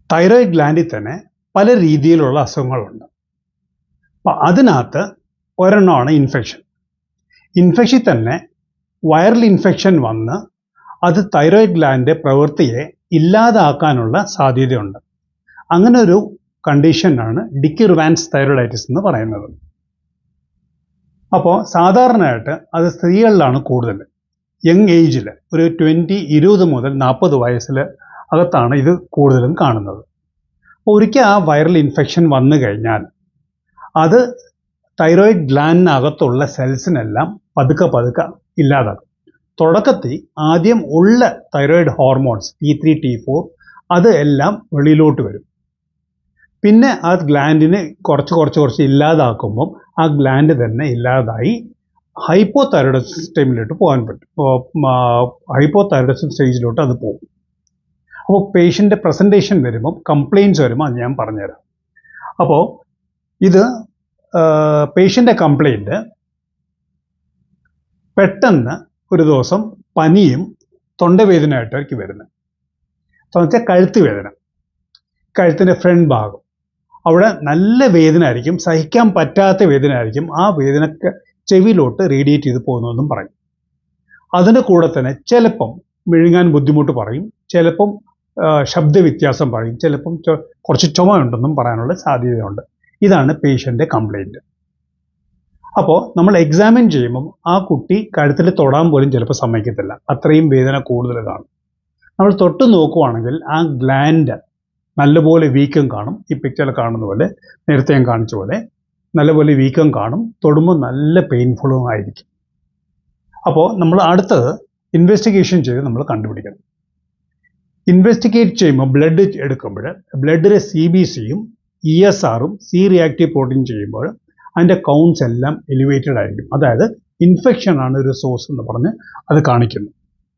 thyroid ഗ്ലാൻഡിൽ തന്നെ പല രീതിയിലുള്ള അസുഖങ്ങളുണ്ട് അപ്പം അതിനകത്ത് ഒരെണ്ണമാണ് ഇൻഫെക്ഷൻ ഇൻഫെക്ഷൻ തന്നെ വൈറൽ ഇൻഫെക്ഷൻ വന്ന് അത് തൈറോയിഡ് ഗ്ലാൻഡിൻ്റെ പ്രവൃത്തിയെ ഇല്ലാതാക്കാനുള്ള സാധ്യതയുണ്ട് അങ്ങനെ ഒരു കണ്ടീഷനാണ് ഡിക്കിർവാൻസ് തൈറോയിഡൈറ്റിസ് എന്ന് പറയുന്നത് അപ്പോൾ സാധാരണയായിട്ട് അത് സ്ത്രീകളിലാണ് കൂടുതൽ യങ് ഏജിൽ ഒരു ട്വൻറ്റി ഇരുപത് മുതൽ നാൽപ്പത് വയസ്സിൽ അകത്താണ് ഇത് കൂടുതലും കാണുന്നത് അപ്പോൾ ഒരിക്കൽ ആ വൈറൽ ഇൻഫെക്ഷൻ വന്നു കഴിഞ്ഞാൽ അത് തൈറോയിഡ് ഗ്ലാൻഡിനകത്തുള്ള സെൽസിനെല്ലാം പതുക്കെ പതുക്കെ ഇല്ലാതാക്കും തുടക്കത്തിൽ ആദ്യം ഉള്ള thyroid hormones T three T four അത് എല്ലാം വെളിയിലോട്ട് വരും പിന്നെ ആ ഗ്ലാൻഡിന് കുറച്ച് കുറച്ച് കുറച്ച് ഇല്ലാതാക്കുമ്പം ആ ഗ്ലാൻഡ് തന്നെ ഇല്ലാതായി ഹൈപ്പോ തൈറോയിഡിസം സ്റ്റേമിലോട്ട് പോകാൻ പറ്റും ഹൈപ്പോ തൈറോയിഡിസം സ്റ്റേജിലോട്ട് അത് പോകും അപ്പോൾ പേഷ്യൻ്റെ പ്രസൻറ്റേഷൻ വരുമ്പം കംപ്ലയിൻസ് വരുമ്പോൾ അത് ഞാൻ പറഞ്ഞുതരാം അപ്പോൾ ഇത് പേഷ്യൻ്റെ കംപ്ലയിൻറ്റ് പെട്ടെന്ന് ഒരു ദിവസം പനിയും തൊണ്ടവേദനയായിട്ടായിരിക്കും വരുന്നത് വെച്ചാൽ കഴുത്ത് വേദന കഴുത്തിൻ്റെ ഫ്രണ്ട് ഭാഗം അവിടെ നല്ല വേദന ആയിരിക്കും സഹിക്കാൻ പറ്റാത്ത വേദന ആയിരിക്കും ആ വേദനക്ക് ചെവിയിലോട്ട് റേഡിയേറ്റ് ചെയ്ത് പോകുന്നതെന്നും പറയും അതിൻ്റെ കൂടെ തന്നെ ചിലപ്പം വിഴുങ്ങാൻ ബുദ്ധിമുട്ട് പറയും ചിലപ്പം ശബ്ദ വ്യത്യാസം പറയും ചിലപ്പം കുറച്ച് ചുമ ഉണ്ടെന്നും പറയാനുള്ള സാധ്യതയുണ്ട് ഇതാണ് പേഷ്യൻ്റെ കംപ്ലൈൻറ്റ് അപ്പോൾ നമ്മൾ എക്സാമിൻ ചെയ്യുമ്പം ആ കുട്ടി കഴുത്തിൽ തൊടാൻ പോലും ചിലപ്പോൾ സമ്മതിക്കത്തില്ല അത്രയും വേദന കൂടുതൽ കാണും നമ്മൾ തൊട്ട് നോക്കുവാണെങ്കിൽ ആ ഗ്ലാൻഡ് നല്ലപോലെ വീക്കം കാണും ഈ പിക്ചറിൽ കാണുന്ന പോലെ നേരത്തെ ഞാൻ കാണിച്ച പോലെ നല്ലപോലെ വീക്കം കാണും തൊടുമ്പോൾ നല്ല പെയിൻഫുള്ളും ആയിരിക്കും അപ്പോൾ നമ്മൾ അടുത്തത് ഇൻവെസ്റ്റിഗേഷൻ ചെയ്ത് നമ്മൾ കണ്ടുപിടിക്കണം ഇൻവെസ്റ്റിഗേറ്റ് ചെയ്യുമ്പോൾ ബ്ലഡ് എടുക്കുമ്പോൾ ബ്ലഡിലെ സി ബി സിയും ഇ എസ് ആറും സി റിയാക്റ്റീവ് പ്രോട്ടീൻ ചെയ്യുമ്പോൾ അതിൻ്റെ കൗണ്ട്സ് എല്ലാം എലിവേറ്റഡ് ആയിരിക്കും അതായത് ഇൻഫെക്ഷൻ ആണ് ഒരു സോഴ്സ് എന്ന് പറഞ്ഞ് അത് കാണിക്കുന്നു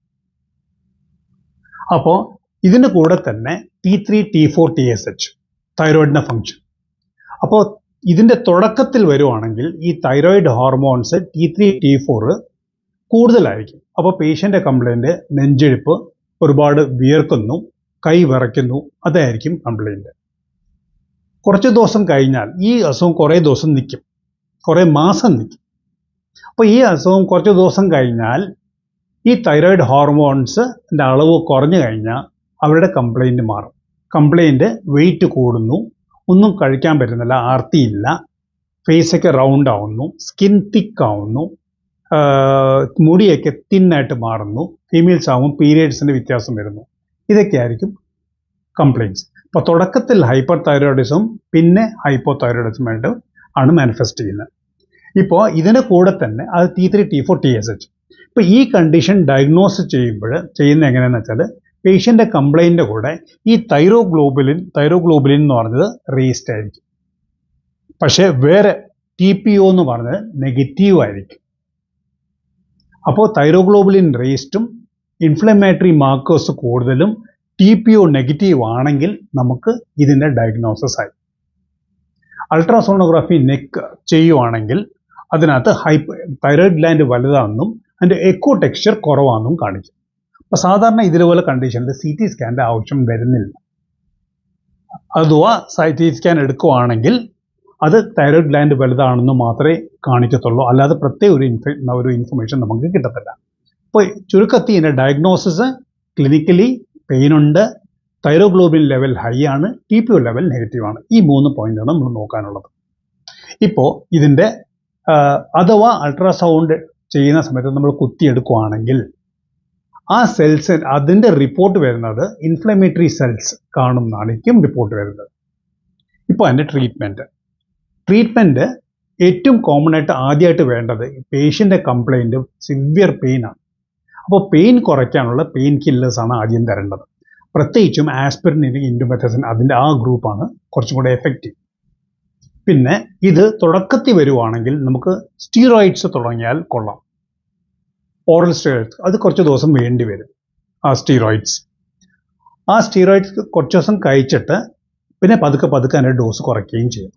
അപ്പോൾ ഇതിൻ്റെ കൂടെ തന്നെ T three T four T S H തൈറോയിഡിൻ്റെ ഫങ്ഷൻ അപ്പോൾ ഇതിൻ്റെ തുടക്കത്തിൽ വരുവാണെങ്കിൽ ഈ thyroid hormones T three T four കൂടുതലായിരിക്കും അപ്പോൾ പേഷ്യൻ്റെ കംപ്ലൈൻറ്റ് നെഞ്ചെഴുപ്പ് ഒരുപാട് വിയർക്കുന്നു കൈ വിറയ്ക്കുന്നു അതായിരിക്കും കംപ്ലൈൻറ്റ് കുറച്ച് ദിവസം കഴിഞ്ഞാൽ ഈ അസുഖം കുറേ ദിവസം നിൽക്കും കുറേ മാസം നിൽക്കും അപ്പോൾ ഈ അസുഖം കുറച്ച് ദിവസം കഴിഞ്ഞാൽ ഈ തൈറോയിഡ് ഹോർമോൺസിൻ്റെ അളവ് കുറഞ്ഞു കഴിഞ്ഞാൽ അവരുടെ കംപ്ലൈൻറ്റ് മാറും കംപ്ലൈൻറ്റ് വെയിറ്റ് കൂടുന്നു ഒന്നും കഴിക്കാൻ പറ്റുന്നില്ല ആർത്തിയില്ല ഫേസൊക്കെ റൗണ്ട് ആവുന്നു സ്കിൻ തിക്ക് ആവുന്നു മുടിയൊക്കെ തിന്നായിട്ട് മാറുന്നു ഫീമെയിൽസ് ആകുമ്പോൾ പീരിയഡ്സിൻ്റെ വ്യത്യാസം വരുന്നു ഇതൊക്കെ ആയിരിക്കും കംപ്ലയിൻസ് അപ്പോൾ തുടക്കത്തിൽ ഹൈപ്പർ തൈറോയിഡിസം പിന്നെ ഹൈപ്പോ തൈറോയിഡിസമായിട്ട് ആണ് മാനിഫെസ്റ്റ് ചെയ്യുന്നത് ഇപ്പോൾ ഇതിന് കൂടെ തന്നെ അത് T three T four T S H ഇപ്പോൾ ഈ കണ്ടീഷൻ ഡയഗ്നോസ് ചെയ്യുമ്പോൾ ചെയ്യുന്നത് എങ്ങനെയാണെന്ന് വെച്ചാൽ പേഷ്യൻ്റെ കംപ്ലൈൻറ്റ് കൂടെ ഈ തൈറോഗ്ലോബുലിൻ തൈറോഗ്ലോബുലിൻ എന്ന് പറഞ്ഞത് റേസ്റ്റ് ആയിരിക്കും പക്ഷേ വേറെ ടി പി ഒ എന്ന് പറഞ്ഞത് നെഗറ്റീവ് ആയിരിക്കും അപ്പോൾ തൈറോഗ്ലോബുലിൻ റേസ്റ്റും ഇൻഫ്ലമേറ്ററി മാർക്കേഴ്സ് കൂടുതലും ടി പി ഒ നെഗറ്റീവ് ആണെങ്കിൽ നമുക്ക് ഇതിൻ്റെ ഡയഗ്നോസിസ് ആയി അൾട്രാസോണോഗ്രാഫി നെക്ക് ചെയ്യുവാണെങ്കിൽ അതിനകത്ത് ഹൈപ്പ് തൈറോയിഡ് ഗ്ലാൻഡ് വലുതാണെന്നും അതിൻ്റെ എക്കോ ടെക്സ്ചർ കുറവാണെന്നും കാണിക്കും അപ്പോൾ സാധാരണ ഇതുപോലെ കണ്ടീഷനിൽ സി ടി സ്കാൻ്റെ ആവശ്യം വരുന്നില്ല അഥവാ സി ടി സ്കാൻ എടുക്കുവാണെങ്കിൽ അത് തൈറോയിഡ് ഗ്ലാൻഡ് വലുതാണെന്ന് മാത്രമേ കാണിക്കത്തുള്ളൂ അല്ലാതെ പ്രത്യേക ഒരു ഇൻഫ ഒരു ഇൻഫർമേഷൻ നമുക്ക് കിട്ടത്തില്ല അപ്പോൾ ചുരുക്കത്തിൽ ഇതിൻ്റെ ഡയഗ്നോസിസ് ക്ലിനിക്കലി പെയിനുണ്ട് തൈറോഗ്ലോബിൻ ലെവൽ ഹൈ ആണ് T P O level negative ആണ് ഈ മൂന്ന് പോയിന്റാണ് നമ്മൾ നോക്കാനുള്ളത് ഇപ്പോൾ ഇതിൻ്റെ അഥവാ അൾട്രാസൗണ്ട് ചെയ്യുന്ന സമയത്ത് നമ്മൾ കുത്തിയെടുക്കുവാണെങ്കിൽ ആ സെൽസ് അതിൻ്റെ റിപ്പോർട്ട് വരുന്നത് ഇൻഫ്ലമേറ്ററി സെൽസ് കാണുന്നതായിരിക്കും റിപ്പോർട്ട് വരുന്നത് ഇപ്പോൾ അതിൻ്റെ ട്രീറ്റ്മെൻറ്റ് ട്രീറ്റ്മെൻറ്റ് ഏറ്റവും കോമൺ ആയിട്ട് ആദ്യമായിട്ട് വേണ്ടത് പേഷ്യൻ്റെ കംപ്ലൈൻറ്റ് സിവിയർ പെയിൻ ആണ് അപ്പോൾ പെയിൻ കുറയ്ക്കാനുള്ള പെയിൻ കില്ലേഴ്സ് ആണ് ആദ്യം തരേണ്ടത് പ്രത്യേകിച്ചും ആസ്പിരിൻ ഇൻഡുമെത്തസിൻ അതിൻ്റെ ആ ഗ്രൂപ്പാണ് കുറച്ചും കൂടെ എഫക്റ്റീവ് പിന്നെ ഇത് തുടക്കത്തിൽ വരുവാണെങ്കിൽ നമുക്ക് സ്റ്റീറോയിഡ്സ് തുടങ്ങിയാൽ കൊള്ളാം ഓറൽ സ്റ്റീറോയിഡ്സ് അത് കുറച്ച് ദിവസം വേണ്ടി വരും ആ സ്റ്റീറോയിഡ്സ് ആ സ്റ്റീറോയിഡ്സ് കുറച്ച് ദിവസം കഴിച്ചിട്ട് പിന്നെ പതുക്കെ പതുക്കെ അതിൻ്റെ ഡോസ് കുറയ്ക്കുകയും ചെയ്യും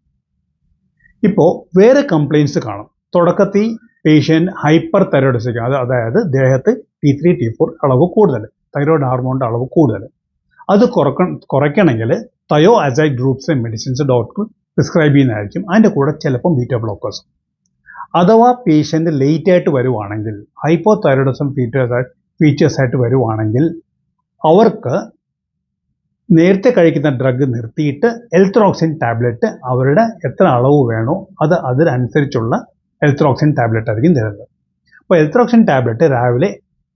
ഇപ്പോൾ വേറെ കംപ്ലയിൻസ് കാണും തുടക്കത്തിൽ പേഷ്യൻ്റ് ഹൈപ്പർ തൈറോയിഡിസിക്ക് അത് അതായത് ദേഹത്ത് ടി ത്രീ ടി ഫോർ അളവ് കൂടുതൽ തൈറോയിഡ് ഹാർമോണിൻ്റെ അളവ് കൂടുതൽ അത് കുറക്ക കുറയ്ക്കണമെങ്കിൽ thio azide groups medicines doctor prescribe ചെയ്യുന്നതായിരിക്കും അതിൻ്റെ കൂടെ ചിലപ്പം ബീറ്റ ബ്ലോക്കേഴ്സ് അഥവാ പേഷ്യൻ്റ് ലേറ്റ് ആയിട്ട് വരുവാണെങ്കിൽ ഹൈപ്പോ തൈറോയിഡിസം ഫീച്ചേഴ്സ് ഫീച്ചേഴ്സ് ആയിട്ട് വരുവാണെങ്കിൽ അവർക്ക് നേരത്തെ കഴിക്കുന്ന ഡ്രഗ് നിർത്തിയിട്ട് എൽത്രോക്സിൻ ടാബ്ലറ്റ് അവരുടെ എത്ര അളവ് വേണോ അത് അതിനനുസരിച്ചുള്ള എൽത്രോക്സിൻ ടാബ്ലറ്റ് ആയിരിക്കും തരുന്നത് അപ്പോൾ എൽത്രോക്സിൻ ടാബ്ലറ്റ് രാവിലെ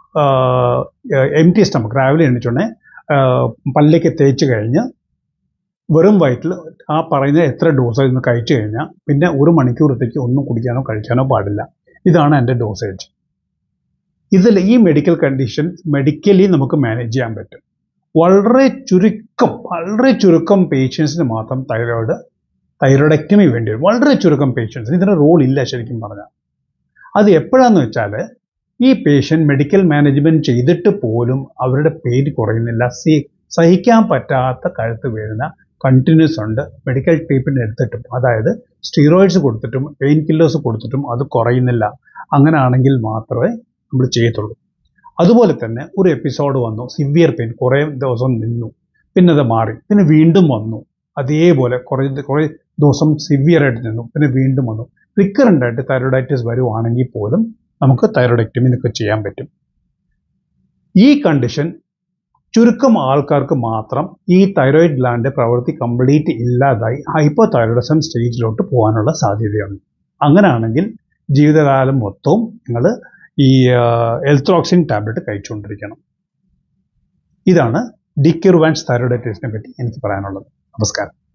എം ടി സ്റ്റമക്ക് രാവിലെ എണ്ണിച്ചുകൊണ്ടേ പല്ലേക്ക് തേച്ച് കഴിഞ്ഞ് വെറും വയറ്റിൽ ആ പറയുന്ന എത്ര ഡോസേജ് ഒന്ന് കഴിച്ചു കഴിഞ്ഞാൽ പിന്നെ ഒരു മണിക്കൂറത്തേക്ക് ഒന്നും കുടിക്കാനോ കഴിക്കാനോ പാടില്ല ഇതാണ് എൻ്റെ ഡോസേജ് ഇതിൽ ഈ മെഡിക്കൽ കണ്ടീഷൻ മെഡിക്കലി നമുക്ക് മാനേജ് ചെയ്യാൻ പറ്റും വളരെ ചുരുക്കം വളരെ ചുരുക്കം പേഷ്യൻസിന് മാത്രം തൈറോയിഡ് തൈറോയിഡക്ടമി വേണ്ടി വരും വളരെ ചുരുക്കം പേഷ്യൻസിന് ഇതിന് റോൾ ഇല്ല ശരിക്കും പറഞ്ഞാൽ അത് എപ്പോഴാന്ന് വെച്ചാൽ ഈ പേഷ്യൻ്റ് മെഡിക്കൽ മാനേജ്മെൻറ്റ് ചെയ്തിട്ട് പോലും അവരുടെ പെയിൻ കുറയുന്നില്ല സി സഹിക്കാൻ പറ്റാത്ത കഴുത്ത് വീഴുന്ന കണ്ടിന്യൂസ് ഉണ്ട് മെഡിക്കൽ ട്രീറ്റ്മെൻറ്റ് എടുത്തിട്ടും അതായത് സ്റ്റീറോയിഡ്സ് കൊടുത്തിട്ടും പെയിൻ കില്ലേഴ്സ് കൊടുത്തിട്ടും അത് കുറയുന്നില്ല അങ്ങനെ ആണെങ്കിൽ മാത്രമേ നമ്മൾ ചെയ്യത്തുള്ളൂ അതുപോലെ തന്നെ ഒരു എപ്പിസോഡ് വന്നു സിവിയർ പെയിൻ കുറേ ദിവസം നിന്നു പിന്നെ അത് മാറി പിന്നെ വീണ്ടും വന്നു അതേപോലെ കുറേ കുറേ ദിവസം സിവിയർ ആയിട്ട് നിന്നു പിന്നെ വീണ്ടും വന്നു റിക്കറൻ്റ് ആയിട്ട് തൈറോയിഡൈറ്റിസ് വരുവാണെങ്കിൽ പോലും നമുക്ക് തൈറോയിഡക്ടമി ഇതൊക്കെ ചെയ്യാൻ പറ്റും ഈ കണ്ടീഷൻ ചുരുക്കം ആൾക്കാർക്ക് മാത്രം ഈ തൈറോയിഡ് ഗ്ലാൻഡ് പ്രവൃത്തി കംപ്ലീറ്റ് ഇല്ലാതായി ഹൈപ്പോ തൈറോയിഡിസം സ്റ്റേജിലോട്ട് പോകാനുള്ള സാധ്യതയുണ്ട് അങ്ങനെയാണെങ്കിൽ ജീവിതകാലം മൊത്തവും നിങ്ങൾ ഈ എൽത്രോക്സിൻ ടാബ്ലറ്റ് കഴിച്ചുകൊണ്ടിരിക്കണം ഇതാണ് ഡിക്യുർവാൻസ് തൈറോയിഡൈറ്റിസിനെ പറ്റി എനിക്ക് പറയാനുള്ളത് നമസ്കാരം